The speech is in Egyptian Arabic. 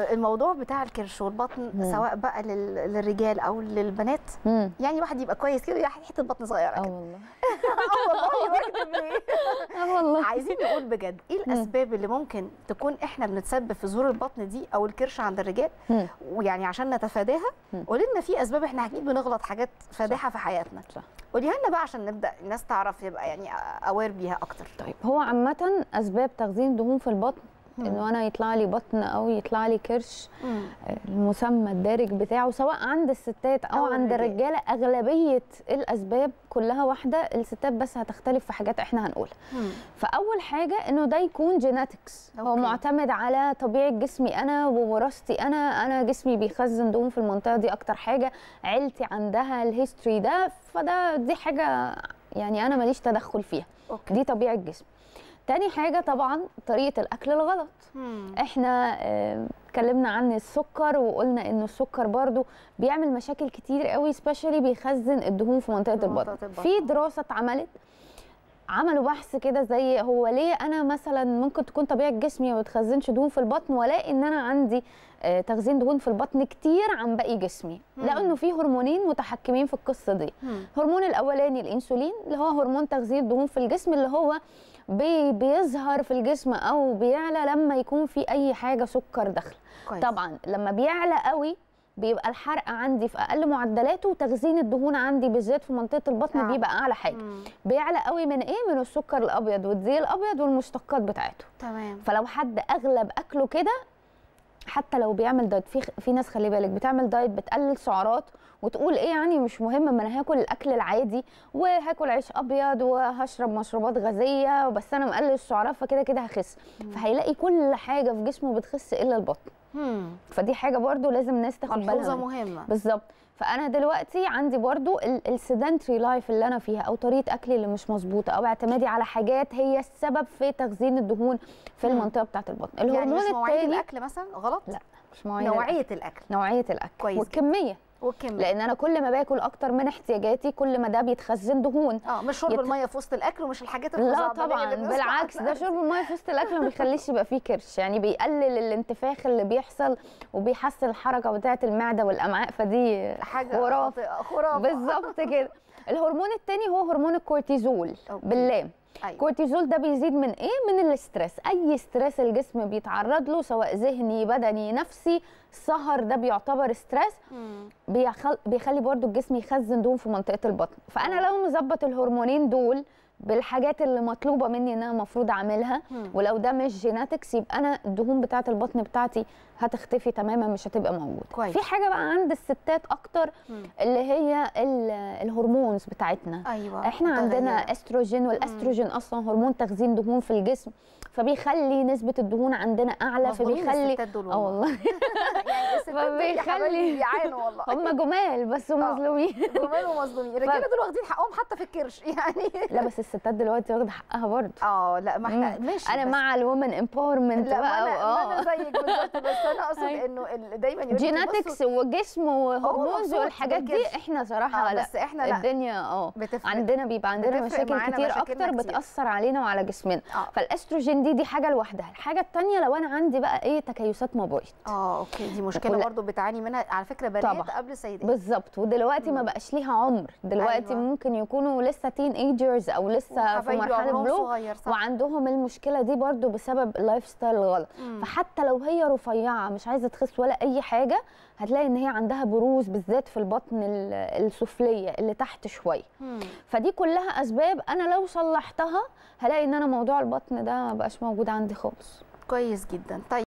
الموضوع بتاع الكرش والبطن مم. سواء بقى لل- للرجال او للبنات مم. يعني واحد يبقى كويس كده يحط حته بطن صغيره اه كده والله اه والله بكتب ليه اه والله عايزين نقول بجد ايه الاسباب اللي ممكن تكون احنا بنتسبب في ظهور البطن دي او الكرش عند الرجال مم. ويعني عشان نتفاداها مم. قولي لنا في اسباب احنا اكيد بنغلط حاجات فادحه في حياتنا صح قوليها لنا بقى عشان نبدا الناس تعرف يبقى يعني اوير بيها اكتر طيب هو عامة أسباب تخزين الدهون في البطن إنه أنا يطلع لي بطن أو يطلع لي كرش المسمى الدارج بتاعه سواء عند الستات أو, أو عند الرجال. الرجالة أغلبية الأسباب كلها واحدة الستات بس هتختلف في حاجات إحنا هنقولها مم. فأول حاجة إنه ده يكون جيناتكس هو أوكي. معتمد على طبيعة جسمي أنا ووراثتي أنا أنا جسمي بيخزن دهون في المنطقة دي أكتر حاجة عيلتي عندها الهيستوري ده فده دي حاجة يعني أنا ماليش تدخل فيها اوكي دي طبيعه الجسم تاني حاجه طبعا طريقه الاكل الغلط مم. احنا آه، اتكلمنا عن السكر وقلنا انه السكر برضو بيعمل مشاكل كتير قوي سبيشالي بيخزن الدهون في منطقه في البطن منطقة البطن. في دراسه اتعملت عملوا بحث كده زي هو ليه انا مثلا ممكن تكون طبيعه جسمي ما بتخزنش دهون في البطن والاقي ان انا عندي آه، تخزين دهون في البطن كتير عن باقي جسمي مم. لانه في هرمونين متحكمين في القصه دي مم. الهرمون الاولاني الانسولين اللي هو هرمون تغذيه الدهون في الجسم اللي هو بي بيظهر في الجسم او بيعلى لما يكون في اي حاجه سكر داخله كويس طبعا لما بيعلى قوي بيبقى الحرق عندي في اقل معدلاته وتخزين الدهون عندي بالذات في منطقه البطن آه. بيبقى اعلى حاجه مم. بيعلى قوي من ايه من السكر الابيض والزيت الابيض والمشتقات بتاعته تمام فلو حد اغلب اكله كده حتى لو بيعمل دايت في في ناس خلي بالك بتعمل دايت بتقلل سعرات وتقول ايه يعني مش مهم ما انا هاكل الاكل العادي وهاكل عيش ابيض وهشرب مشروبات غازيه بس انا مقلل السعرات فكده كده هخس فهيلاقي كل حاجه في جسمه بتخس الا البطن مم. فدي حاجه برضو لازم الناس تاخد بالها ملحوظه منها. مهمه بالظبط فانا دلوقتي عندي برضو السيدنتري لايف اللي انا فيها او طريقه اكلي اللي مش مظبوطه او اعتمادي على حاجات هي السبب في تخزين الدهون في مم. المنطقه بتاعه البطن يعني الهرمون مش مواعيد التاني الاكل مثلا غلط لا مش مواعيد الأكل. نوعيه الاكل نوعيه الاكل كويس والكميه والكميه لان انا كل ما باكل اكتر من احتياجاتي كل ما ده بيتخزن دهون اه مش شرب يت- الميه في وسط الاكل ومش الحاجات لا الخزعبلية طبعا اللي بنسمع بالعكس عنها. ده شرب الميه في وسط الاكل ما بيخليش يبقى فيه كرش يعني بيقلل الانتفاخ اللي بيحصل وبيحسن الحركه بتاعه المعده والامعاء فدي حاجه خرافه خاطئة، خرافه بالظبط كده الهرمون التاني هو هرمون الكورتيزول أوكي. باللام أيوة. الكورتيزول ده بيزيد من ايه من الاسترس اي ستريس الجسم بيتعرض له سواء ذهني بدني نفسي السهر ده بيعتبر ستريس مم. بيخل... بيخلي برضو الجسم يخزن دهون في منطقه البطن فانا لو مظبط الهرمونين دول بالحاجات اللي مطلوبه مني ان انا المفروض اعملها مم. ولو ده مش جيناتكس يبقى انا الدهون بتاعه البطن بتاعتي هتختفي تماما مش هتبقى موجوده كويس. في حاجه بقى عند الستات اكتر مم. اللي هي ال- الهرمونز بتاعتنا ايوه احنا عندنا متغيرة. استروجين والاستروجين اصلا هرمون تخزين دهون في الجسم فبيخلي نسبه الدهون عندنا اعلى مظلومين فبيخلي الستات دول اه والله. والله يعني الستات دول يا فبيخلي- حبايبي بيعانوا والله هم جمال بس مظلومين جمال ومظلومين الرجاله دول واخدين حقهم حتى في الكرش يعني لا بس الستات دلوقتي واخده حقها برضه اه لا ما احنا مم. ماشي انا بس- مع الومن امباورمنت لا ما بقى انا ما انا اه زيك بالظبط بس انا اقصد أيوة. انه ال- دايما يقول لك جيناتكس بصوا- وجسم وهرمونز مبسوط والحاجات دي بالكرش. احنا صراحه آه لا بس احنا لا الدنيا اه بتفرق عندنا بيبقى عندنا بتفرق مشاكل معانا كتير مشاكلنا اكتر كتير. بتاثر علينا وعلى جسمنا اه فالاستروجين دي دي حاجه لوحدها الحاجه الثانيه لو انا عندي بقى ايه تكيسات مبيض اه اوكي دي مشكله كل- برضو بتعاني منها على فكره بنات طبعا. قبل سيدات بالظبط ودلوقتي ما مم. بقاش ليها عمر دلوقتي أيوة. ممكن يكونوا لسه تين ايجرز او لسه في وحبايبي مرحله عمرهم بلوغ صغير صح وعندهم المشكله دي برضو بسبب اللايف ستايل الغلط مم. فحتى لو هي رفيعه مش عايزه تخس ولا اي حاجه هتلاقي ان هي عندها بروز بالذات في البطن ال- السفليه اللي تحت شويه مم. فدي كلها اسباب انا لو صلحتها هلاقي ان انا موضوع البطن ده ما بقاش موجود عندي خالص كويس جدا طيب